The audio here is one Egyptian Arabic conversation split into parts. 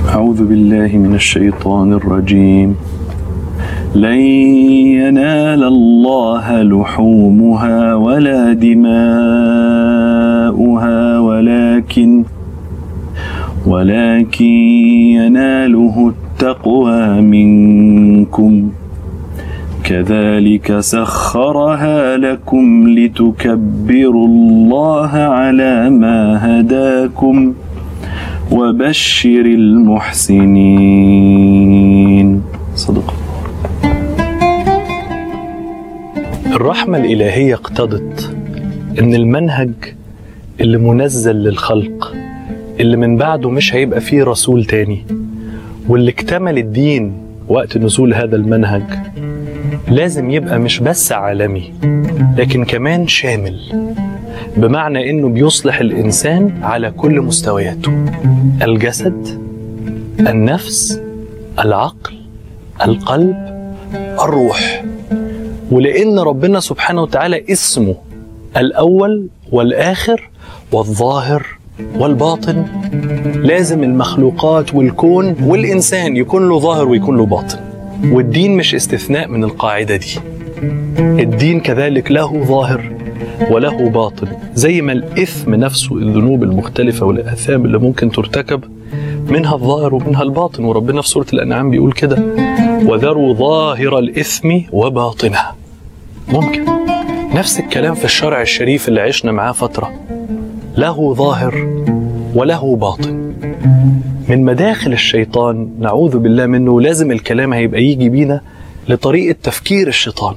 أعوذ بالله من الشيطان الرجيم لن ينال الله لحومها ولا دماؤها ولكن ولكن يناله التقوى منكم كذلك سخرها لكم لتكبروا الله على ما هداكم وبشر المحسنين صدق الرحمة الإلهية اقتضت إن المنهج اللي منزل للخلق اللي من بعده مش هيبقى فيه رسول تاني واللي اكتمل الدين وقت نزول هذا المنهج لازم يبقى مش بس عالمي لكن كمان شامل بمعنى انه بيصلح الانسان على كل مستوياته الجسد النفس العقل القلب الروح ولان ربنا سبحانه وتعالى اسمه الاول والاخر والظاهر والباطن لازم المخلوقات والكون والانسان يكون له ظاهر ويكون له باطن والدين مش استثناء من القاعده دي الدين كذلك له ظاهر وله باطن زي ما الإثم نفسه الذنوب المختلفة والآثام اللي ممكن ترتكب منها الظاهر ومنها الباطن وربنا في سورة الأنعام بيقول كده وذروا ظاهر الإثم وباطنه ممكن نفس الكلام في الشرع الشريف اللي عشنا معاه فترة له ظاهر وله باطن من مداخل الشيطان نعوذ بالله منه لازم الكلام هيبقى يجي بينا لطريقة تفكير الشيطان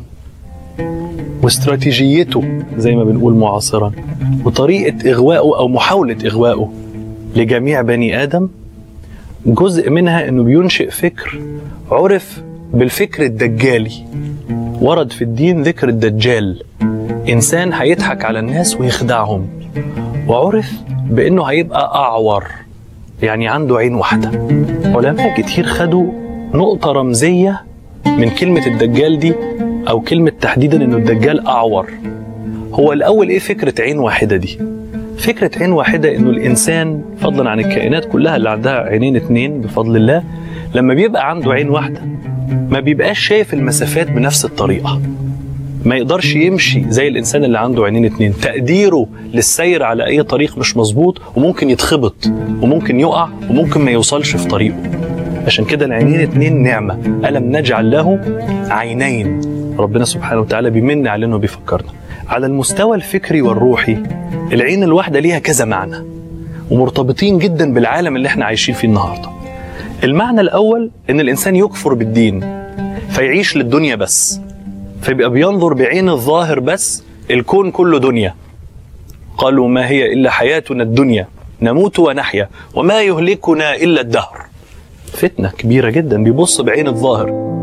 واستراتيجيته زي ما بنقول معاصرا وطريقة إغوائه أو محاولة إغوائه لجميع بني آدم جزء منها أنه بينشئ فكر عرف بالفكر الدجالي ورد في الدين ذكر الدجال إنسان هيضحك على الناس ويخدعهم وعرف بأنه هيبقى أعور يعني عنده عين واحدة علماء كتير خدوا نقطة رمزية من كلمة الدجال دي أو كلمة تحديدا إنه الدجال أعور هو الأول إيه فكرة عين واحدة دي؟ فكرة عين واحدة إنه الإنسان فضلا عن الكائنات كلها اللي عندها عينين اتنين بفضل الله لما بيبقى عنده عين واحدة ما بيبقاش شايف المسافات بنفس الطريقة ما يقدرش يمشي زي الإنسان اللي عنده عينين اتنين تقديره للسير على أي طريق مش مظبوط وممكن يتخبط وممكن يقع وممكن ما يوصلش في طريقه عشان كده العينين اتنين نعمة ألم نجعل له عينين ربنا سبحانه وتعالى بيمن علينا وبيفكرنا على المستوى الفكري والروحي العين الواحدة ليها كذا معنى ومرتبطين جدا بالعالم اللي احنا عايشين فيه النهاردة المعنى الأول إن الإنسان يكفر بالدين فيعيش للدنيا بس فيبقى بينظر بعين الظاهر بس الكون كله دنيا قالوا ما هي إلا حياتنا الدنيا نموت ونحيا وما يهلكنا إلا الدهر فتنة كبيرة جدا بيبص بعين الظاهر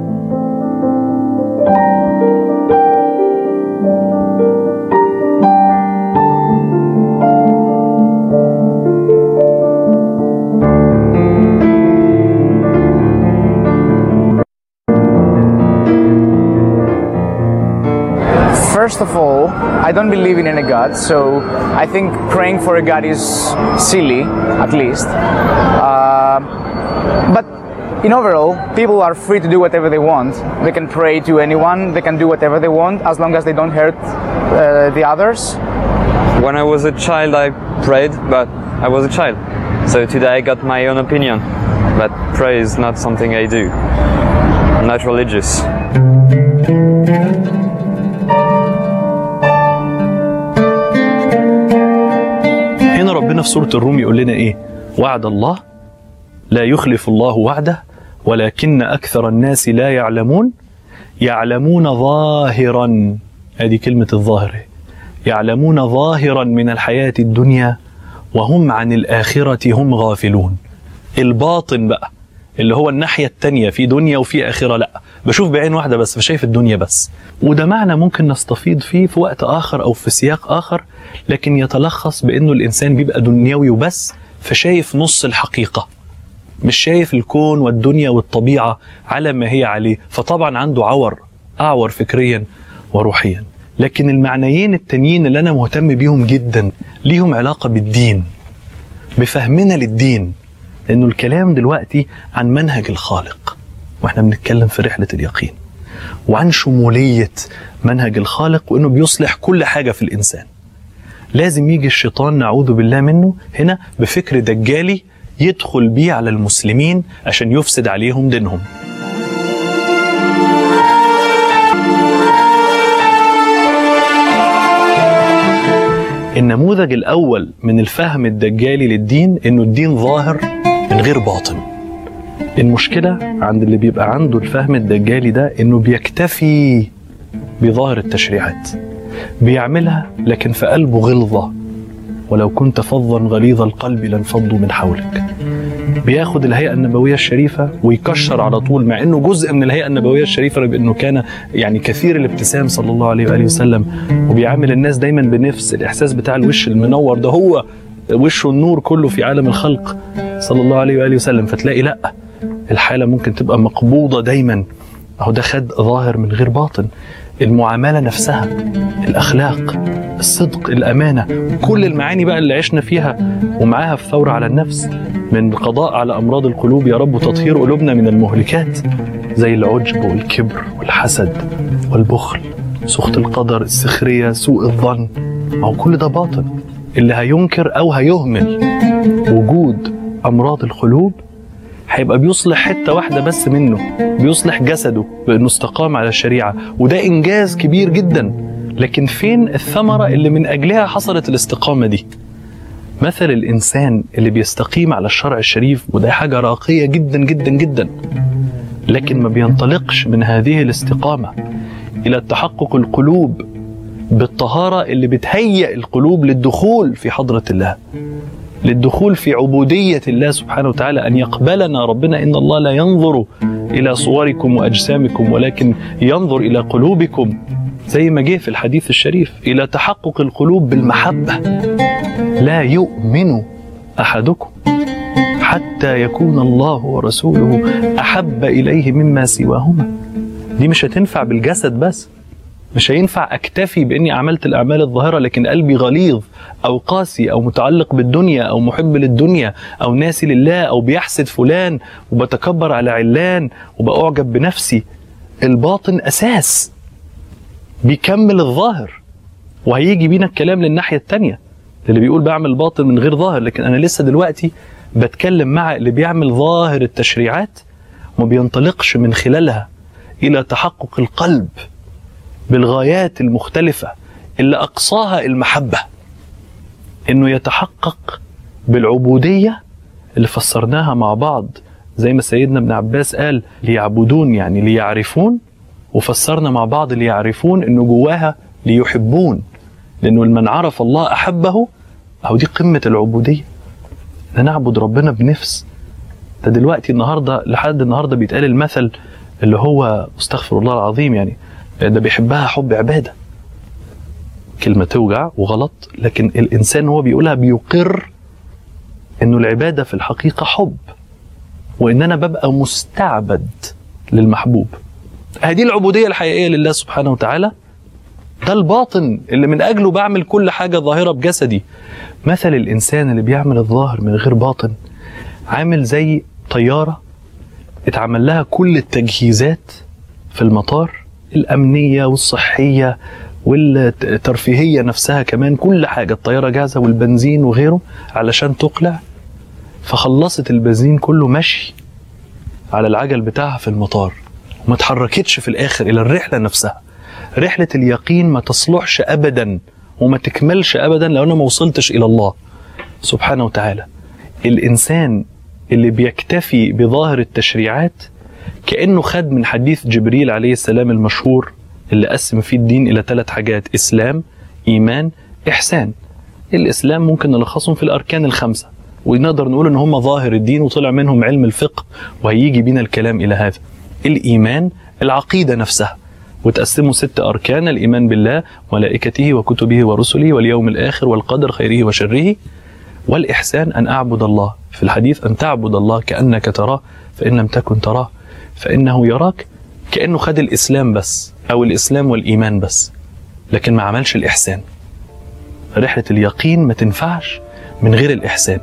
First of all, I don't believe in any God, so I think praying for a God is silly, at least. Uh, but in overall, people are free to do whatever they want. They can pray to anyone, they can do whatever they want as long as they don't hurt uh, the others. When I was a child, I prayed, but I was a child. So today I got my own opinion. But prayer is not something I do. I'm not religious. هنا ربنا في سورة الروم يقول لنا إيه وعد الله لا يخلف الله وعده ولكن أكثر الناس لا يعلمون يعلمون ظاهرا هذه كلمة الظاهر يعلمون ظاهرا من الحياة الدنيا وهم عن الآخرة هم غافلون الباطن بقى اللي هو الناحية التانية في دنيا وفي آخرة لا بشوف بعين واحدة بس فشايف الدنيا بس وده معنى ممكن نستفيض فيه في وقت آخر أو في سياق آخر لكن يتلخص بأنه الإنسان بيبقى دنيوي وبس فشايف نص الحقيقة مش شايف الكون والدنيا والطبيعة على ما هي عليه فطبعا عنده عور أعور فكريا وروحيا لكن المعنيين التانيين اللي أنا مهتم بيهم جدا ليهم علاقة بالدين بفهمنا للدين لانه الكلام دلوقتي عن منهج الخالق واحنا بنتكلم في رحله اليقين وعن شموليه منهج الخالق وانه بيصلح كل حاجه في الانسان لازم يجي الشيطان نعوذ بالله منه هنا بفكر دجالي يدخل بيه على المسلمين عشان يفسد عليهم دينهم النموذج الأول من الفهم الدجالي للدين إنه الدين ظاهر من غير باطن المشكلة عند اللي بيبقى عنده الفهم الدجالي ده إنه بيكتفي بظاهر التشريعات بيعملها لكن في قلبه غلظة ولو كنت فظا غليظ القلب لانفضوا من حولك بياخد الهيئة النبوية الشريفة ويكشر على طول مع انه جزء من الهيئة النبوية الشريفة بانه كان يعني كثير الابتسام صلى الله عليه واله وسلم وبيعامل الناس دايما بنفس الاحساس بتاع الوش المنور ده هو وشه النور كله في عالم الخلق صلى الله عليه واله وسلم فتلاقي لا الحالة ممكن تبقى مقبوضة دايما اهو ده خد ظاهر من غير باطن المعاملة نفسها الأخلاق الصدق الأمانة كل المعاني بقى اللي عشنا فيها ومعاها في ثورة على النفس من القضاء على أمراض القلوب يا رب وتطهير قلوبنا من المهلكات زي العجب والكبر والحسد والبخل سخط القدر السخرية سوء الظن ما هو كل ده باطل اللي هينكر أو هيهمل وجود أمراض القلوب هيبقى بيصلح حته واحده بس منه بيصلح جسده بانه استقام على الشريعه وده انجاز كبير جدا لكن فين الثمره اللي من اجلها حصلت الاستقامه دي مثل الانسان اللي بيستقيم على الشرع الشريف وده حاجه راقيه جدا جدا جدا لكن ما بينطلقش من هذه الاستقامه الى تحقق القلوب بالطهاره اللي بتهيئ القلوب للدخول في حضره الله للدخول في عبودية الله سبحانه وتعالى أن يقبلنا ربنا إن الله لا ينظر إلى صوركم وأجسامكم ولكن ينظر إلى قلوبكم زي ما جه في الحديث الشريف إلى تحقق القلوب بالمحبة لا يؤمن أحدكم حتى يكون الله ورسوله أحب إليه مما سواهما دي مش هتنفع بالجسد بس مش هينفع اكتفي باني عملت الاعمال الظاهره لكن قلبي غليظ او قاسي او متعلق بالدنيا او محب للدنيا او ناسي لله او بيحسد فلان وبتكبر على علان وبأعجب بنفسي الباطن اساس بيكمل الظاهر وهيجي بينا الكلام للناحيه الثانيه اللي بيقول بعمل باطن من غير ظاهر لكن انا لسه دلوقتي بتكلم مع اللي بيعمل ظاهر التشريعات وما بينطلقش من خلالها الى تحقق القلب بالغايات المختلفة اللي أقصاها المحبة إنه يتحقق بالعبودية اللي فسرناها مع بعض زي ما سيدنا ابن عباس قال ليعبدون يعني ليعرفون وفسرنا مع بعض ليعرفون إنه جواها ليحبون لأنه من عرف الله أحبه أو دي قمة العبودية إن نعبد ربنا بنفس ده دلوقتي النهارده لحد النهارده بيتقال المثل اللي هو استغفر الله العظيم يعني ده بيحبها حب عبادة كلمة توجع وغلط لكن الإنسان هو بيقولها بيقر إنه العبادة في الحقيقة حب وإن أنا ببقى مستعبد للمحبوب هذه العبودية الحقيقية لله سبحانه وتعالى ده الباطن اللي من أجله بعمل كل حاجة ظاهرة بجسدي مثل الإنسان اللي بيعمل الظاهر من غير باطن عامل زي طيارة اتعمل لها كل التجهيزات في المطار الأمنية والصحية والترفيهية نفسها كمان كل حاجة الطيارة جاهزة والبنزين وغيره علشان تقلع فخلصت البنزين كله مشي على العجل بتاعها في المطار وما تحركتش في الآخر إلى الرحلة نفسها رحلة اليقين ما تصلحش أبدا وما تكملش أبدا لو أنا ما وصلتش إلى الله سبحانه وتعالى الإنسان اللي بيكتفي بظاهر التشريعات كأنه خد من حديث جبريل عليه السلام المشهور اللي قسم فيه الدين إلى ثلاث حاجات إسلام إيمان إحسان الإسلام ممكن نلخصهم في الأركان الخمسة ونقدر نقول إن هم ظاهر الدين وطلع منهم علم الفقه وهيجي بينا الكلام إلى هذا الإيمان العقيدة نفسها وتقسموا ست أركان الإيمان بالله وملائكته وكتبه ورسله واليوم الآخر والقدر خيره وشره والإحسان أن أعبد الله في الحديث أن تعبد الله كأنك تراه فإن لم تكن تراه فإنه يراك كأنه خد الإسلام بس أو الإسلام والإيمان بس لكن ما عملش الإحسان رحلة اليقين ما تنفعش من غير الإحسان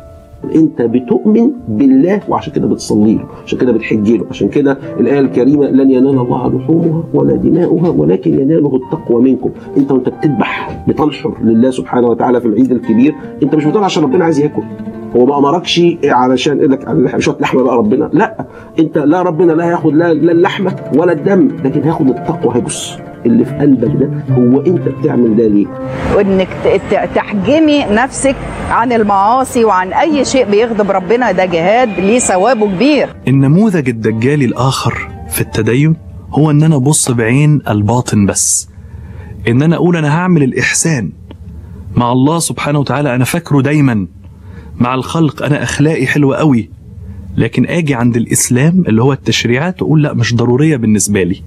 انت بتؤمن بالله وعشان كده بتصلي له عشان كده بتحج له عشان كده الايه الكريمه لن ينال الله لحومها ولا دماؤها ولكن يناله التقوى منكم انت وانت بتذبح بتنحر لله سبحانه وتعالى في العيد الكبير انت مش بتقول عشان ربنا عايز ياكل هو ما امركش علشان يقول لك شويه لحمه بقى ربنا لا انت لا ربنا لا هياخد لا, لا اللحمه ولا الدم لكن هياخد التقوى هيبص اللي في قلبك ده هو انت بتعمل ده ليه وانك ت- ت- تحجمي نفسك عن المعاصي وعن اي شيء بيغضب ربنا ده جهاد ليه ثوابه كبير النموذج الدجالي الآخر في التدين هو إن أنا أبص بعين الباطن بس إن أنا أقول أنا هعمل الإحسان مع الله سبحانه وتعالى أنا فاكره دايما مع الخلق أنا أخلاقي حلوة قوي لكن أجي عند الإسلام اللي هو التشريعات وأقول لا مش ضرورية بالنسبة لي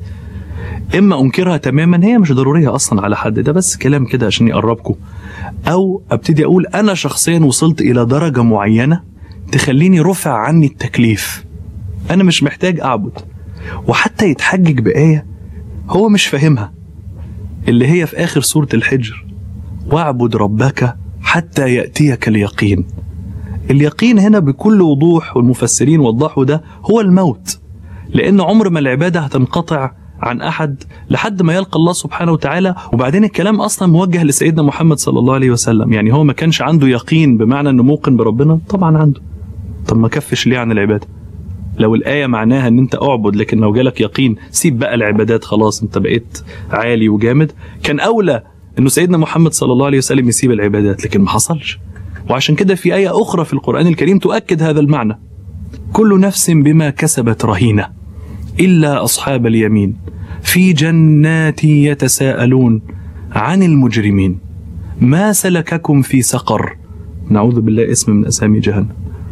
إما أنكرها تماما هي مش ضرورية أصلا على حد ده بس كلام كده عشان يقربكم أو أبتدي أقول أنا شخصيا وصلت إلى درجة معينة تخليني رفع عني التكليف أنا مش محتاج أعبد وحتى يتحجج بآية هو مش فاهمها اللي هي في آخر سورة الحجر واعبد ربك حتى يأتيك اليقين اليقين هنا بكل وضوح والمفسرين وضحوا ده هو الموت لأن عمر ما العبادة هتنقطع عن أحد لحد ما يلقى الله سبحانه وتعالى وبعدين الكلام أصلا موجه لسيدنا محمد صلى الله عليه وسلم يعني هو ما كانش عنده يقين بمعنى أنه موقن بربنا طبعا عنده طب ما كفش ليه عن العبادة لو الآية معناها أن أنت أعبد لكن لو جالك يقين سيب بقى العبادات خلاص أنت بقيت عالي وجامد كان أولى أنه سيدنا محمد صلى الله عليه وسلم يسيب العبادات لكن ما حصلش وعشان كده في آية أخرى في القرآن الكريم تؤكد هذا المعنى كل نفس بما كسبت رهينة إلا أصحاب اليمين في جنات يتساءلون عن المجرمين ما سلككم في سقر نعوذ بالله اسم من أسامي جهنم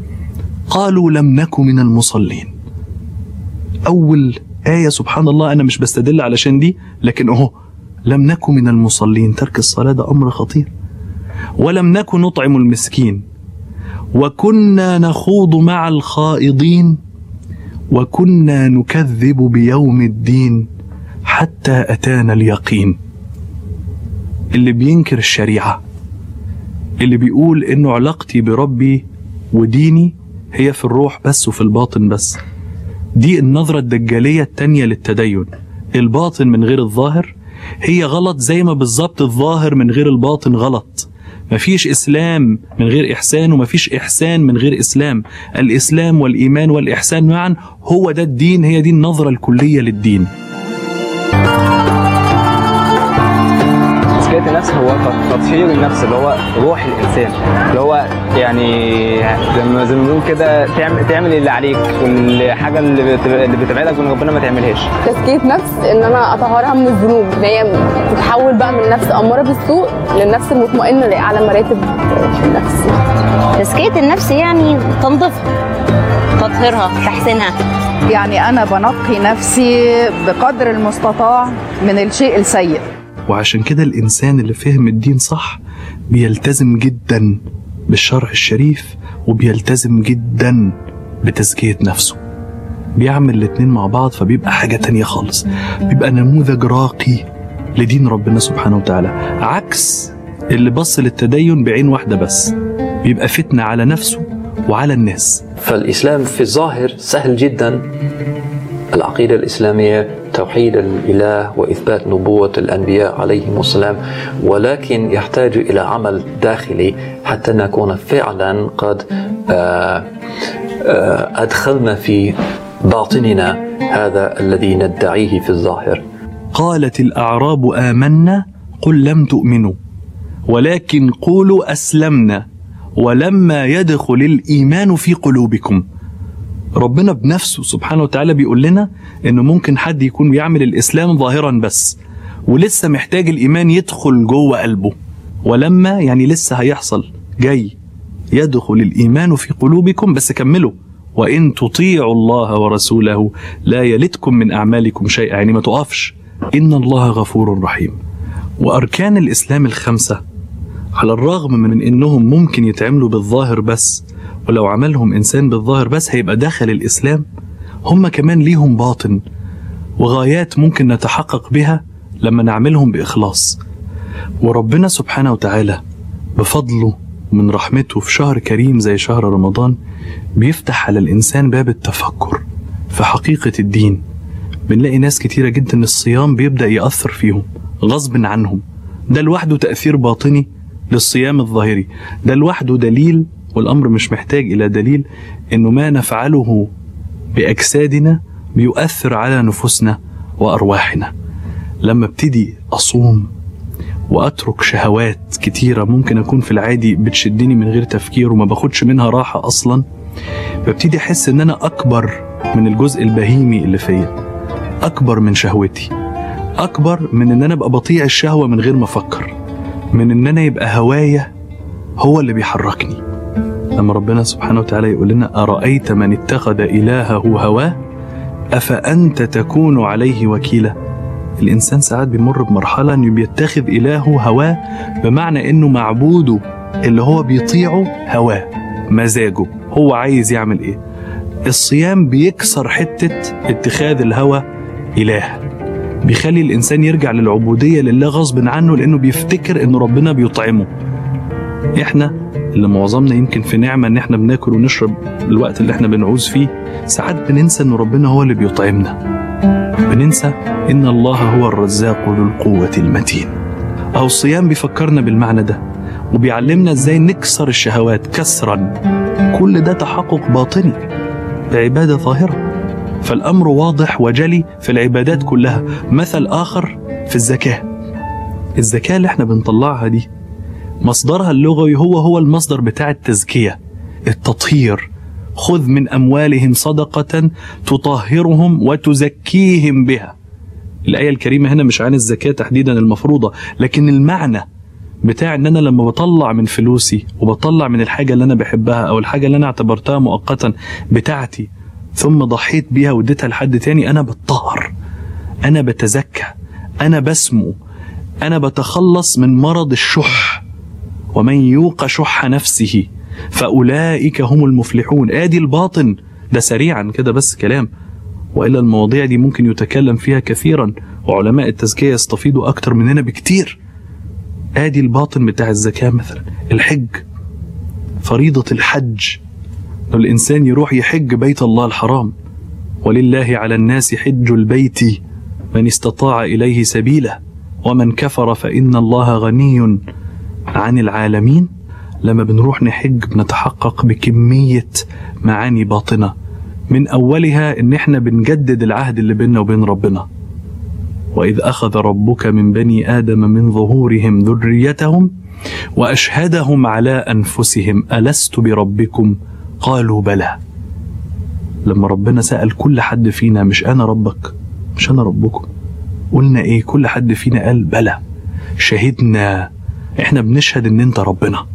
قالوا لم نك من المصلين أول آية سبحان الله أنا مش بستدل علشان دي لكن أهو لم نك من المصلين ترك الصلاة ده أمر خطير ولم نك نطعم المسكين وكنا نخوض مع الخائضين وكنا نكذب بيوم الدين حتى أتانا اليقين اللي بينكر الشريعة اللي بيقول إنه علاقتي بربي وديني هي في الروح بس وفي الباطن بس دي النظرة الدجالية التانية للتدين الباطن من غير الظاهر هي غلط زي ما بالظبط الظاهر من غير الباطن غلط مفيش إسلام من غير إحسان ومفيش إحسان من غير إسلام الإسلام والإيمان والإحسان معا هو ده الدين هي دي النظرة الكلية للدين تزكية النفس هو تطهير النفس اللي هو روح الإنسان اللي هو يعني لما زي ما بنقول كده تعمل تعمل اللي عليك والحاجة اللي بت- اللي بتبعدك من ربنا ما تعملهاش تزكية نفس ان انا اطهرها من الذنوب ان هي تتحول بقى من نفس اماره بالسوء للنفس المطمئنه لاعلى مراتب في النفس تزكية النفس يعني تنظيفها تطهيرها تحسينها يعني انا بنقي نفسي بقدر المستطاع من الشيء السيء وعشان كده الإنسان اللي فهم الدين صح بيلتزم جدا بالشرع الشريف وبيلتزم جدا بتزكية نفسه بيعمل الاتنين مع بعض فبيبقى حاجة تانية خالص بيبقى نموذج راقي لدين ربنا سبحانه وتعالى عكس اللي بص للتدين بعين واحدة بس بيبقى فتنة على نفسه وعلى الناس فالإسلام في الظاهر سهل جدا العقيدة الإسلامية توحيد الإله وإثبات نبوة الأنبياء عليهم السلام ولكن يحتاج إلى عمل داخلي حتى نكون فعلا قد آه، آه، أدخلنا في باطننا هذا الذي ندعيه في الظاهر قالت الأعراب آمنا قل لم تؤمنوا ولكن قولوا أسلمنا ولما يدخل الإيمان في قلوبكم ربنا بنفسه سبحانه وتعالى بيقول لنا إنه ممكن حد يكون بيعمل الإسلام ظاهرا بس ولسه محتاج الإيمان يدخل جوه قلبه ولما يعني لسه هيحصل جاي يدخل الإيمان في قلوبكم بس كملوا وإن تطيعوا الله ورسوله لا يلتكم من أعمالكم شيئا يعني ما تقفش إن الله غفور رحيم وأركان الإسلام الخمسة على الرغم من إنهم ممكن يتعملوا بالظاهر بس ولو عملهم إنسان بالظاهر بس هيبقى داخل الإسلام هم كمان ليهم باطن وغايات ممكن نتحقق بها لما نعملهم بإخلاص وربنا سبحانه وتعالى بفضله ومن رحمته في شهر كريم زي شهر رمضان بيفتح على الإنسان باب التفكر في حقيقة الدين بنلاقي ناس كتيرة جدا الصيام بيبدأ يأثر فيهم غصب عنهم ده لوحده تأثير باطني للصيام الظاهري ده لوحده دليل والأمر مش محتاج إلى دليل إنه ما نفعله بأجسادنا بيؤثر على نفوسنا وأرواحنا لما ابتدي أصوم وأترك شهوات كتيرة ممكن أكون في العادي بتشدني من غير تفكير وما باخدش منها راحة أصلا ببتدي أحس إن أنا أكبر من الجزء البهيمي اللي فيا أكبر من شهوتي أكبر من إن أنا أبقى بطيع الشهوة من غير ما أفكر من إن أنا يبقى هوايا هو اللي بيحركني لما ربنا سبحانه وتعالى يقول لنا أرأيت من اتخذ إلهه هواه أفأنت تكون عليه وكيلا الإنسان ساعات بيمر بمرحلة إنه بيتخذ إلهه هواه بمعنى إنه معبوده اللي هو بيطيعه هواه مزاجه هو عايز يعمل إيه الصيام بيكسر حتة اتخاذ الهوى إله بيخلي الإنسان يرجع للعبودية لله غصب عنه لأنه بيفتكر إن ربنا بيطعمه إحنا اللي معظمنا يمكن في نعمة إن إحنا بناكل ونشرب الوقت اللي إحنا بنعوز فيه ساعات بننسى إن ربنا هو اللي بيطعمنا بننسى إن الله هو الرزاق ذو القوة المتين أهو الصيام بيفكرنا بالمعنى ده وبيعلمنا إزاي نكسر الشهوات كسرا كل ده تحقق باطني بعبادة ظاهرة فالأمر واضح وجلي في العبادات كلها مثل آخر في الزكاة الزكاة اللي احنا بنطلعها دي مصدرها اللغوي هو هو المصدر بتاع التزكية التطهير خذ من أموالهم صدقة تطهرهم وتزكيهم بها الآية الكريمة هنا مش عن الزكاة تحديدا المفروضة لكن المعنى بتاع ان انا لما بطلع من فلوسي وبطلع من الحاجه اللي انا بحبها او الحاجه اللي انا اعتبرتها مؤقتا بتاعتي ثم ضحيت بيها واديتها لحد تاني انا بتطهر انا بتزكى انا بسمو انا بتخلص من مرض الشح ومن يوق شح نفسه فاولئك هم المفلحون ادي الباطن ده سريعا كده بس كلام والا المواضيع دي ممكن يتكلم فيها كثيرا وعلماء التزكيه يستفيضوا اكتر مننا بكتير ادي الباطن بتاع الزكاه مثلا الحج فريضه الحج لو الانسان يروح يحج بيت الله الحرام ولله على الناس حج البيت من استطاع اليه سبيلا ومن كفر فان الله غني عن العالمين لما بنروح نحج بنتحقق بكميه معاني باطنه من اولها ان احنا بنجدد العهد اللي بيننا وبين ربنا واذ اخذ ربك من بني ادم من ظهورهم ذريتهم واشهدهم على انفسهم الست بربكم قالوا بلى لما ربنا سال كل حد فينا مش انا ربك مش انا ربكم قلنا ايه كل حد فينا قال بلى شهدنا احنا بنشهد ان انت ربنا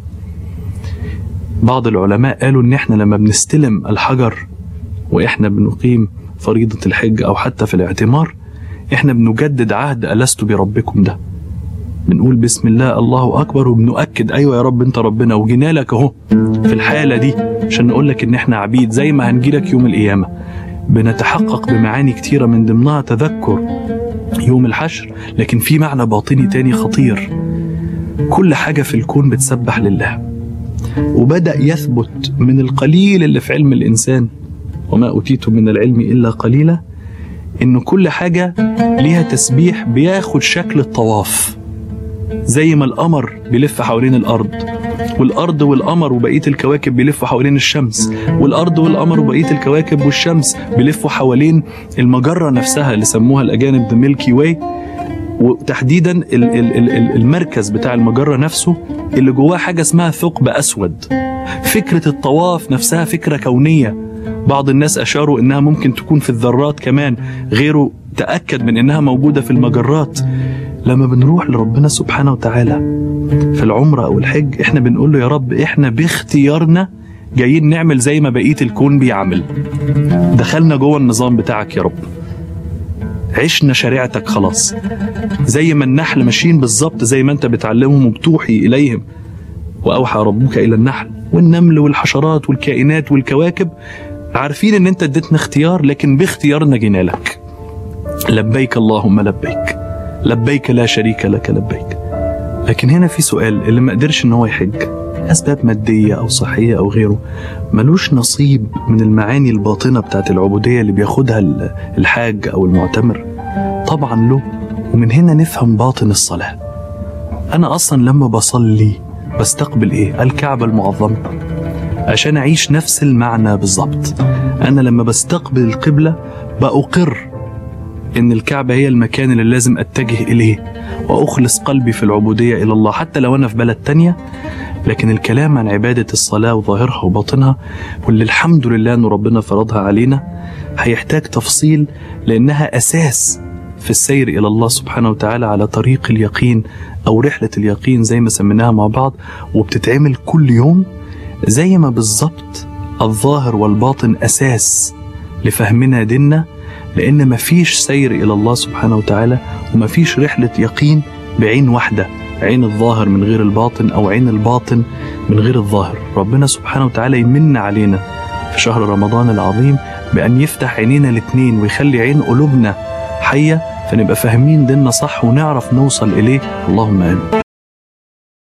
بعض العلماء قالوا ان احنا لما بنستلم الحجر واحنا بنقيم فريضه الحج او حتى في الاعتمار احنا بنجدد عهد ألست بربكم ده بنقول بسم الله الله أكبر وبنؤكد أيوة يا رب أنت ربنا وجينا لك أهو في الحالة دي عشان نقول لك إن إحنا عبيد زي ما هنجي لك يوم القيامة بنتحقق بمعاني كتيرة من ضمنها تذكر يوم الحشر لكن في معنى باطني تاني خطير كل حاجة في الكون بتسبح لله وبدأ يثبت من القليل اللي في علم الإنسان وما أوتيتم من العلم إلا قليلا إن كل حاجة ليها تسبيح بياخد شكل الطواف زي ما القمر بيلف حوالين الأرض والأرض والقمر وبقية الكواكب بيلفوا حوالين الشمس والأرض والقمر وبقية الكواكب والشمس بيلفوا حوالين المجرة نفسها اللي سموها الأجانب ذا ميلكي واي وتحديدا ال- ال- ال- ال- المركز بتاع المجرة نفسه اللي جواه حاجة اسمها ثقب أسود فكرة الطواف نفسها فكرة كونية بعض الناس أشاروا إنها ممكن تكون في الذرات كمان غيره تأكد من إنها موجودة في المجرات لما بنروح لربنا سبحانه وتعالى في العمرة أو الحج إحنا بنقول له يا رب إحنا باختيارنا جايين نعمل زي ما بقية الكون بيعمل دخلنا جوه النظام بتاعك يا رب عشنا شريعتك خلاص زي ما النحل ماشيين بالظبط زي ما انت بتعلمهم وبتوحي اليهم واوحى ربك الى النحل والنمل والحشرات والكائنات والكواكب عارفين ان انت اديتنا اختيار لكن باختيارنا جينا لك لبيك اللهم لبيك لبيك لا شريك لك لبيك لكن هنا في سؤال اللي ما قدرش ان هو يحج أسباب مادية أو صحية أو غيره ملوش نصيب من المعاني الباطنة بتاعت العبودية اللي بياخدها ال- الحاج أو المعتمر طبعا له ومن هنا نفهم باطن الصلاة أنا أصلا لما بصلي بستقبل إيه؟ الكعبة المعظمة عشان أعيش نفس المعنى بالظبط أنا لما بستقبل القبلة بأقر إن الكعبة هي المكان اللي لازم أتجه إليه وأخلص قلبي في العبودية إلى الله حتى لو أنا في بلد تانية لكن الكلام عن عبادة الصلاة وظاهرها وباطنها واللي الحمد لله أن ربنا فرضها علينا هيحتاج تفصيل لأنها أساس في السير إلى الله سبحانه وتعالى على طريق اليقين أو رحلة اليقين زي ما سميناها مع بعض وبتتعمل كل يوم زي ما بالظبط الظاهر والباطن أساس لفهمنا ديننا لأن مفيش سير إلى الله سبحانه وتعالى ومفيش رحلة يقين بعين واحدة عين الظاهر من غير الباطن أو عين الباطن من غير الظاهر ربنا سبحانه وتعالى يمن علينا في شهر رمضان العظيم بأن يفتح عينينا الاتنين ويخلي عين قلوبنا حية فنبقى فاهمين ديننا صح ونعرف نوصل إليه اللهم آمين